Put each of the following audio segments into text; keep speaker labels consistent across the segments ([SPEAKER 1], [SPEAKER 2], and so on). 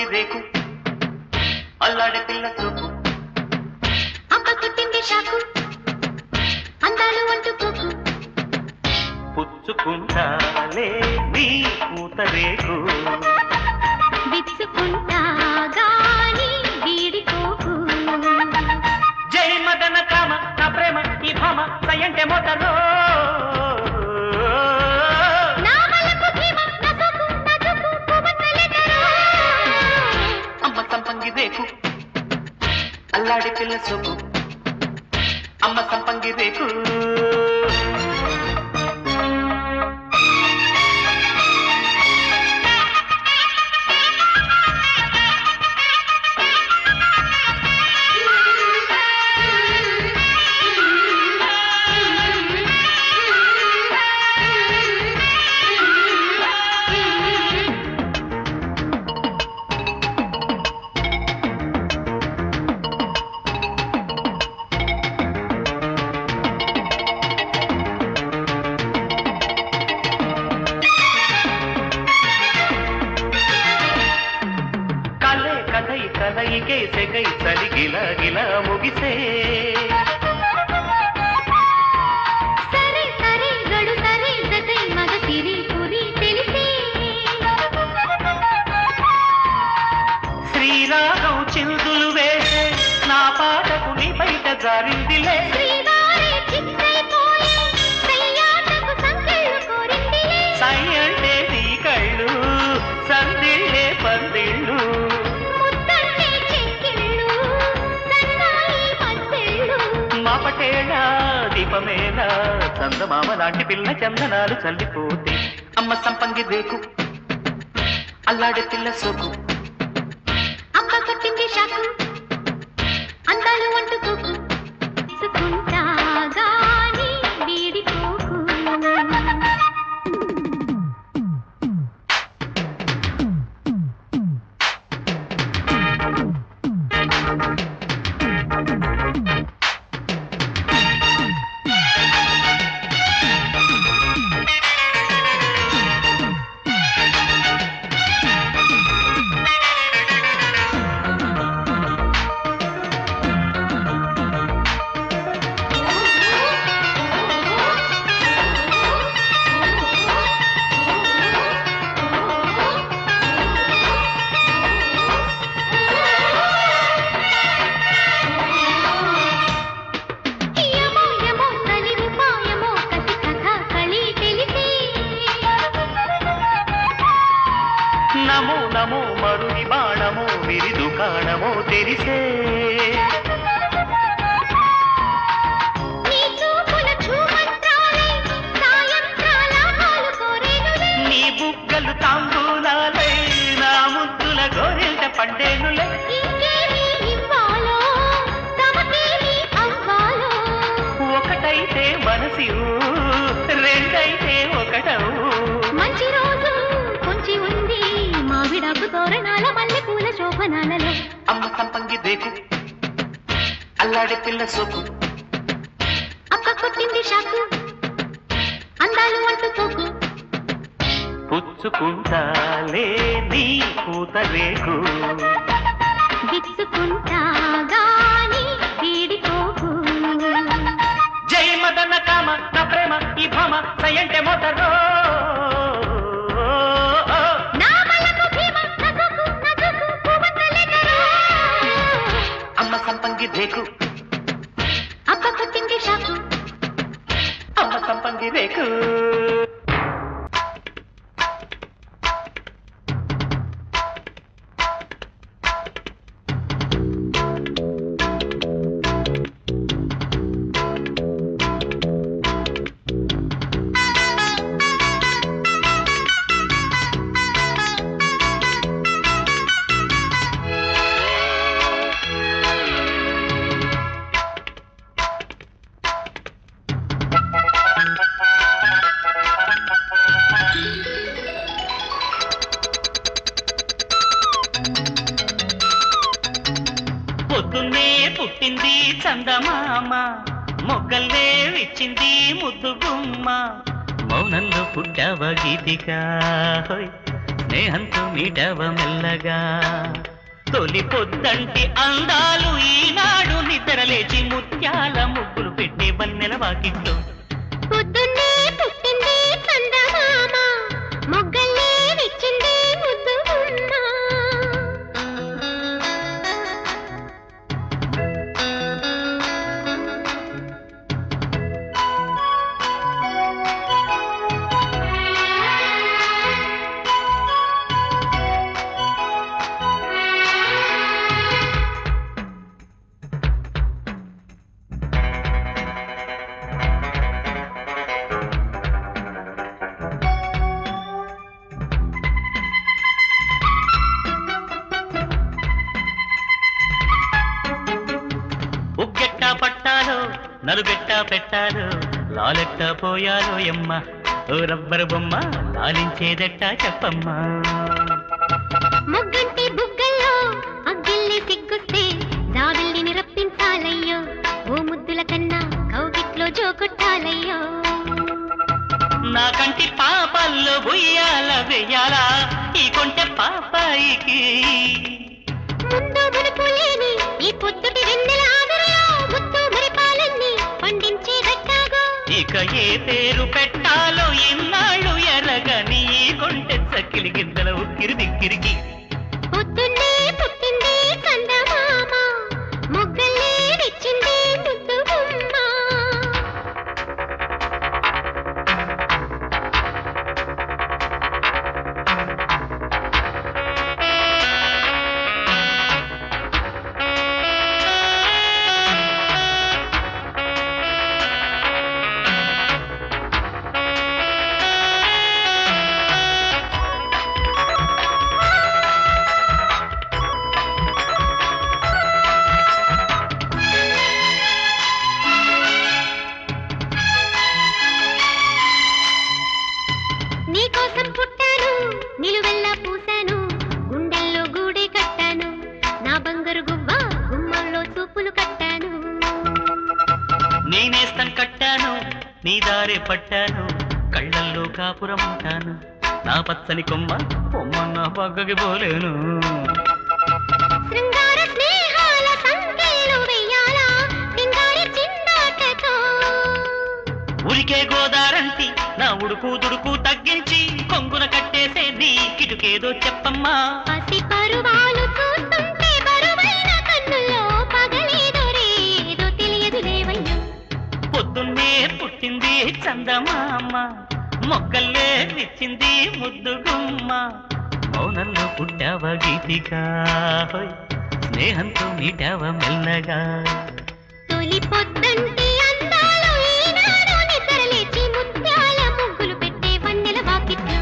[SPEAKER 1] రేకు అల్లాడే పిల్ల చూపు
[SPEAKER 2] అప్ప కొట్టింది షాకు అందాలు అంటుకోకు
[SPEAKER 1] పుచ్చుకుంటాలే నీ పూత రేకు
[SPEAKER 2] విచ్చుకుంటా గాని వీడిపోకు
[SPEAKER 1] జై మదన కామ నా ప్రేమ ఈ భామ సయంటే మోతలో
[SPEAKER 2] నా వలకు భీమ నా సోకు నా చూపు పువ్వొత్తులెదరో.
[SPEAKER 1] అమ్మ సంపంగి రేకు అల్లాడి పిల్ల సొమ్ము అమ్మ సంపంగి రేకు కలే కథై కలయికే సెగై చలి గిల గిల ముగిసే
[SPEAKER 2] సరే సరే గడు సరే జతై మగ సిరి పురి తెలిసే
[SPEAKER 1] శ్రీరాగం చిందులు వేసే నా పాటకు నీ బయట జారిందిలే
[SPEAKER 2] శ్రీవారి చిత్తైపోయే సయ్యాటకు సంకెళ్ళు కోరిందిలే
[SPEAKER 1] సై అంటే నీ కళ్ళు సందిళ్ళే పందిళ్ళు
[SPEAKER 2] ముద్దంటే చెక్కిళ్ళు సన్నాయి మత్తెళ్ళు
[SPEAKER 1] మాపటేళ దీపమేళ చందమామ లాంటి పిల్ల చందనాలు చల్లిపోతే అమ్మ సంపంగి రేకు అల్లాడే పిల్ల సోకు
[SPEAKER 2] అప్ప కొట్టింది షాకు అందాలు అంటుకోకు సుకుంటా గాని వీడిపోకు యమో యమో తలి ఉపాయమో కసి కథ కళి తెలిసే
[SPEAKER 1] నమో నమో మరుని బాణమో విరి దుకాణమో తెరిసే
[SPEAKER 2] నీ చూపుల చూమంత్రాలే సాయంత్రాల హాలు కోరేనులే
[SPEAKER 1] నీ బుగ్గలు తాంబూలాలై నా ముద్దుల గోరెంట పండేనులే
[SPEAKER 2] ఇంకేమి ఇవ్వాలో తమకేమి అవ్వాలో
[SPEAKER 1] ఒకటైతే మనసివు రెండైతే ఒకటవు
[SPEAKER 2] మంచి రోజు కొంచి ఉంది మావిడాకు తోరణాల మల్లె పూల శోభనాలలో
[SPEAKER 1] అమ్మ సంపంగి దేకు అల్లాడే పిల్ల సోకు
[SPEAKER 2] అక్క కొట్టింది షాకు అందాలు అంటుకోకు
[SPEAKER 1] పుచ్చుకుంటాలే నీ పూత రేకు
[SPEAKER 2] విచ్చుకుంటా గాని వీడిపోకు
[SPEAKER 1] జై మదన కామ నా ప్రేమ ఈ భామ సయంటే మోతరో
[SPEAKER 2] నా వలకు భీమ నా సోకు నా చూపు పువ్వొత్తులెదరో.
[SPEAKER 1] అమ్మ సంపంగి దేకు
[SPEAKER 2] అక్క కొట్టింది షాకు
[SPEAKER 1] అమ్మ సంపంగి రేకు పొద్దున్నే పుట్టింది చందమామ మొగ్గల్లే విచ్చింది ముద్దు గుమ్మ మౌనంలో పుట్టావ గీతిక హోయ్. స్నేహ స్నేహంతో మీటవ మెల్లగా తొలి పొద్దంటి అందాలు ఈనాడు నిద్రలేచి ముత్యాల ముగ్గులు పెట్టే వన్నెల వాకిట్లో
[SPEAKER 2] పొద్దున్నే పుట్టింది చందమామ మొగ్గల్లే విచ్చింది ముద్దు గుమ్మ
[SPEAKER 1] ఉగ్గెట్ట పట్టాలో నలుగెట్ట పెట్టాలో లాలెట్ట పోయాలో ఎమ్మ ఓ రబ్బరు బొమ్మ లాలించేదెట్ట చెప్పమ్మా
[SPEAKER 2] మొగ్గంటి బుగ్గల్లో అగ్గిల్ని సిగ్గుస్తే జాబిల్లిని రప్పించాలయ్యో ఓ ముద్దుల కన్నా కౌగిట్లో జోకొట్టాలయ్యో
[SPEAKER 1] నా కంటి పాపల్లో బుయ్యాల వెయ్యాలా ఈ కొంటె పాపాయికి
[SPEAKER 2] ముందు మునుపు లేని ఈ పొద్దుటి వెన్నెల ఆదరలో ముద్దు మురిపాలన్నీ పండించే గట్టాగో
[SPEAKER 1] ఇక ఏ పేరు పెట్టాలో ఇన్నాళ్ళు ఎరగని ఈ కొంటె చక్కిలి గిందల ఉక్కిరి దిక్కిరికి
[SPEAKER 2] పొద్దున్నే పుట్టింది చందమామ మొగ్గల్లే విచ్చింది ముద్దు గుమ్మ నీకోసం పుట్టాను నిలువెల్లా పూసాను గుండెల్లో గూడే కట్టాను నా బంగారు గువ్వ గుమ్మంలో చూపులు కట్టాను
[SPEAKER 1] నేనేస్తం కట్టాను నీ దారే పట్టాను కళ్ళల్లో కాపురం ఉంటాను నా పచ్చని కొమ్మ కొమ్మ నా పక్కకి పోలేను
[SPEAKER 2] శృంగార స్నేహాల సంఖ్యలు వెయ్యాలా సింగారి చిందాటతో
[SPEAKER 1] ఉరికే గోదారంటి నా ఉడుకు దుడుకు తగ్గించి కొంగున కట్టేసే నీ కిటుకేదో చెప్పమ్మా
[SPEAKER 2] పసి పరువాలు చూస్తుంటే బరువైన కన్నుల్లో పగలేదో రేదో తెలియదు లేవయ్యా
[SPEAKER 1] పొద్దున్నే పుట్టింది చందమామ మొక్కల్లే నిచ్చింది ముద్దు గుమ్మ మౌనంలో పుట్టావ గీతిగా హోయ్, స్నేహంతో మీటావ మెల్లగా
[SPEAKER 2] తొలి పొద్దంటి అందాలు ఈనాడు నిద్రలేచి ముత్యాల ముగ్గులు పెట్టే వన్నెల వాకిట్లో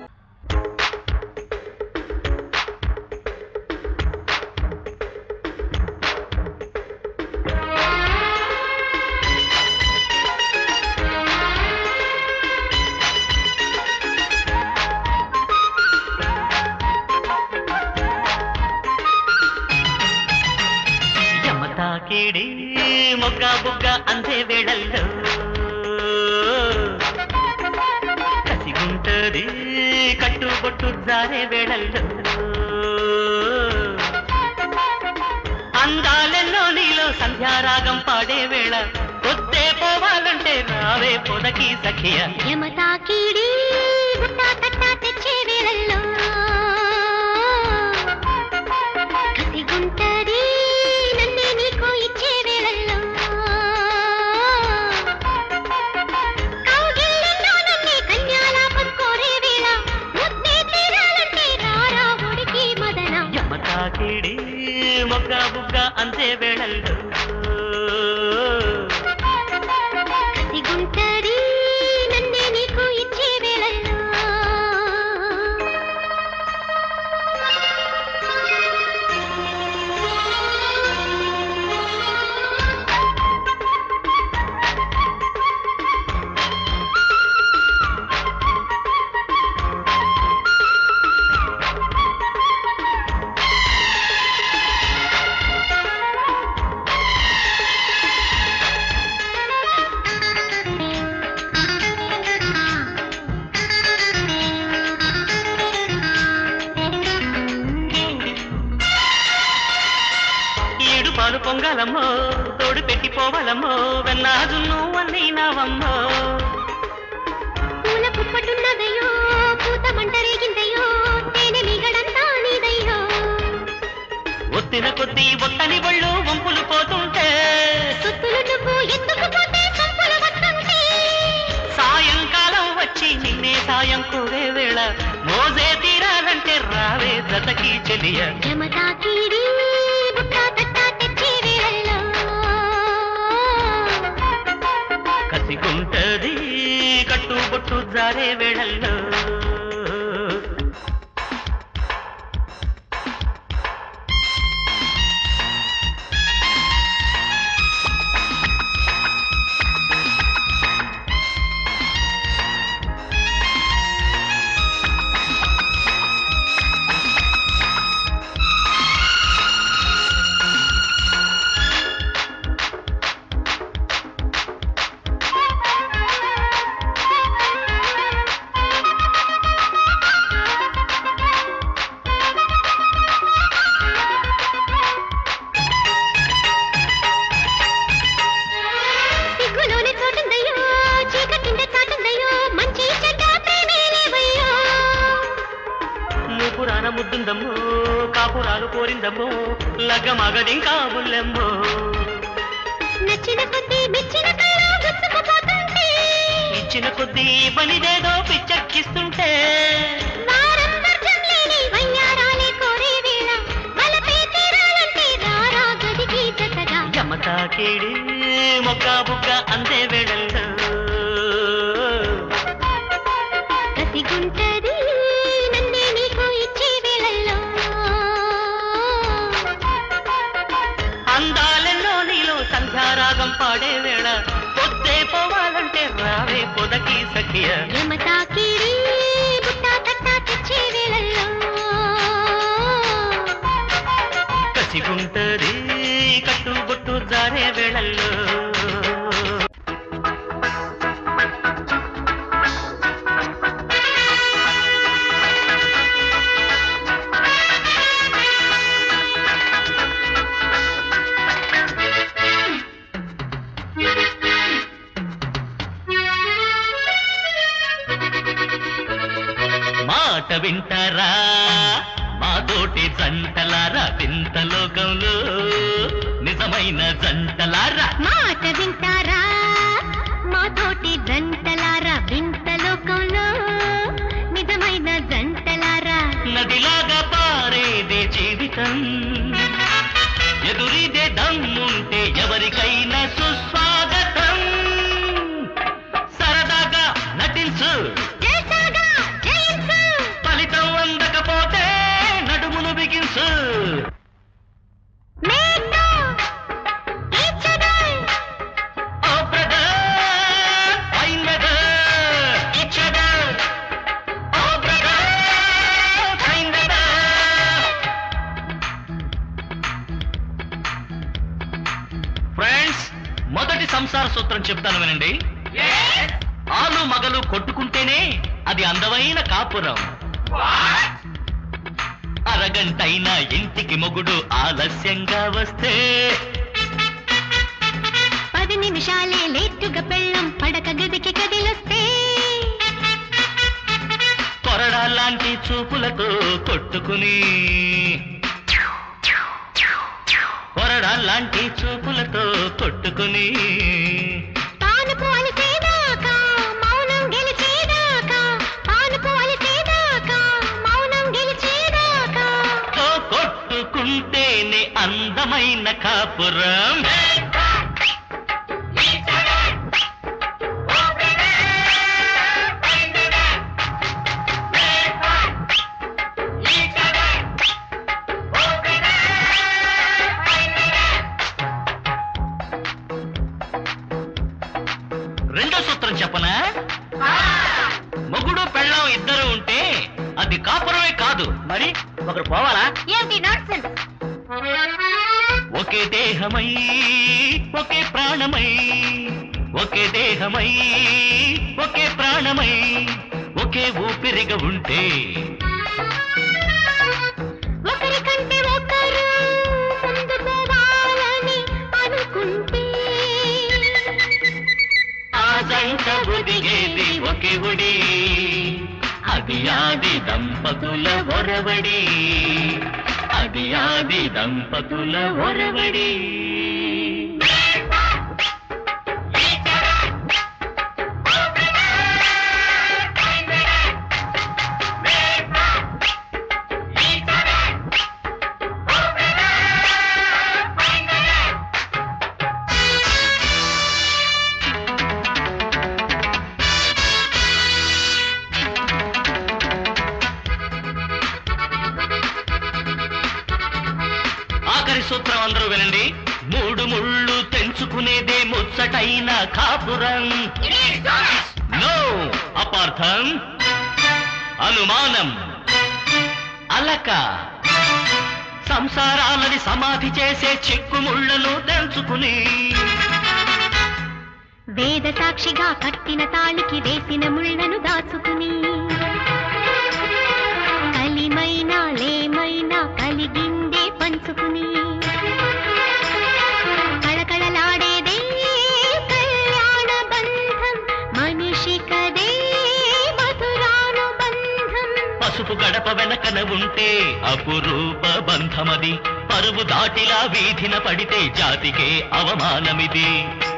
[SPEAKER 1] యమ తాకిడి మొగ్గ బుగ్గ అందే వేళల్లో కసిగుంటది కట్టుబొట్టు జారే వేళల్లో అందాలెన్నో నీలో సంధ్యారాగం పాడే వేళ పొద్దే పోవాలంటే రావే పొదకి సఖియ
[SPEAKER 2] యమతాకిడి గుట్టా తట్టా తెచ్చే వేళల్లో కసిగుంటది నన్నే నీకు ఇచ్చే వేళల్లో కౌగిళ్ళెన్నో నన్నే కన్యాలాపం కోరే వేళ ముద్దే తీరాలంటే రారా ఒడికి మదన
[SPEAKER 1] యమ తాకిడి మొగ్గ బుగ్గ అందే వేళల్లో
[SPEAKER 2] కసిగుంటది నన్నే నీకు ఇచ్చే వేళల్లో
[SPEAKER 1] పొంగలమ్మో తోడు పెట్టి పోవలమ్మో వెన్నాజు నువ్వన్నీ నావమ్మో
[SPEAKER 2] పూల పుప్పటున్నదయ్యో పూత మంట రేగిందయ్యో తేనె మీగడంతా నీదయ్యో
[SPEAKER 1] ఒత్తిన కొద్దీ ఒత్తని ఒళ్ళు వంపులు పోతుంటే
[SPEAKER 2] సొత్తులు నువ్వు ఎందుకు పోతే సంపులు వస్తుంటే
[SPEAKER 1] సాయంకాలం వచ్చి నిన్నే సాయం కోరే వేళ మోజే తీరాలంటే రావే జతకి చెలియ
[SPEAKER 2] యమతా కీడి బుట్ట తట్ట తెచ్చే వేళల్లో
[SPEAKER 1] కసిగుంటది కట్టు బొట్టు జారే వేళల్లో
[SPEAKER 2] సిగ్గులోనే చోటుందయ్యో చీకటిండే చాటుందయ్యో మంచి చెడ్డ ప్రేమే లేవయ్యో
[SPEAKER 1] మూపురాన ముద్దుందమ్మో కాపురాలు కోరిందమ్మో లగ్గమగదింకా బుల్లెమ్మో
[SPEAKER 2] నచ్చిన కొద్దీ మెచ్చిన కళ్ళు గుచ్చుకుపోతుంటే
[SPEAKER 1] ఇచ్చిన కొద్దీ పనిదేదో పిచ్చెక్కిస్తుంటే
[SPEAKER 2] వారం వర్షం లేని వయ్యారాలే కోరే వేళ వలపే తీరాలంటే రారా గదికి జతగా
[SPEAKER 1] యమతాకేడి మొక్క బుక్క అందే వేళల్లో
[SPEAKER 2] కసిగుంటది నన్నే నీకు ఇచ్చే వేళల్లో
[SPEAKER 1] అందాలెన్నో నీలో సంధ్యారాగం పాడే వేళ పొద్దే పోవాలంటే రావే పొదకి సఖియ
[SPEAKER 2] యమతా కీడి బుట్ట తట్ట తెచ్చే వేళల్లో
[SPEAKER 1] కసిగుంటది కట్టు బొట్టు జారే వేళల్లో మాట వింటారా మాతోటి జంటలారా వింత లోకంలో నిజమైన జంటలారా
[SPEAKER 2] మాట వింటారా మాతోటి జంటలారా వింత లోకంలో నిజమైన జంటలారా
[SPEAKER 1] నదిలాగా పారేదే జీవితం ఎదురిదే దమ్ముంటే ఎవరికైనా సుస్వాగతం సరదాగా నటించు
[SPEAKER 2] జల్సాగా జయించు
[SPEAKER 1] ఫలితం అందకపోతే నడుమును బిగించు
[SPEAKER 2] మేడ్నో each other
[SPEAKER 1] oh brother fine weather each other oh brother fine weather friends మొదటి సంసార సూత్రం చెప్తాను వినండి ఆలు మగలు కొట్టుకుంటేనే అది అందమైన కాపురం అరగంటైనా ఇంటికి మొగుడు ఆలస్యంగా వస్తే
[SPEAKER 2] పది నిమిషాలే లేటుగా పెళ్ళం పడక గదికి కదిలొస్తే
[SPEAKER 1] కొరడాలాంటి చూపులతో కొట్టుకుని కొరడాలాంటి చూపులతో కొట్టుకుని
[SPEAKER 2] పానుపు అలిసేదాకా మౌనం గెలిచేదాకా పానుపు అలిసేదాకా మౌనం గెలిచేదాకా
[SPEAKER 1] తో కొట్టుకుంటేనే అందమైన కాపురం రెండో సూత్రం చెప్పనా మొగుడు పెళ్ళం ఇద్దరు ఉంటే అది కాపురమే కాదు మరి ఒకరు పోవాలా
[SPEAKER 2] ఏంటి నాన్సెన్స్
[SPEAKER 1] ఒకే దేహమై ఒకే ప్రాణమై ఒకే దేహమై ఒకే ప్రాణమై ఒకే ఊపిరిగా ఉంటే
[SPEAKER 2] ఒకరికంటే ఒకరు ముందు పోవాలని
[SPEAKER 1] అది ఆది దంపతుల ఒరవడి అది ఆది దంపతుల ఒరవడి ఆఖరి సూత్రం అందరూ వినండి మూడు ముళ్ళు తెంచుకునేదే ముచ్చటైన కాపురం నో అపార్థం అనుమానం అలక సంసారాలని సమాధి చేసే చిక్కుముళ్ళను తెంచుకుని
[SPEAKER 2] వేద సాక్షిగా కట్టిన తాళికి వేసిన ముళ్ళను దాచుకుని కలిమైనా లేమైనా కలిగిందే పంచుకుని కళకళలాడేదే కళ్యాణ బంధం మనిషి కదే మధురానుబంధం
[SPEAKER 1] పసుపు గడప వెనకన ఉంటే అపురూప బంధమది పరువు దాటిలా వీధిన పడితే జాతికే అవమానమిది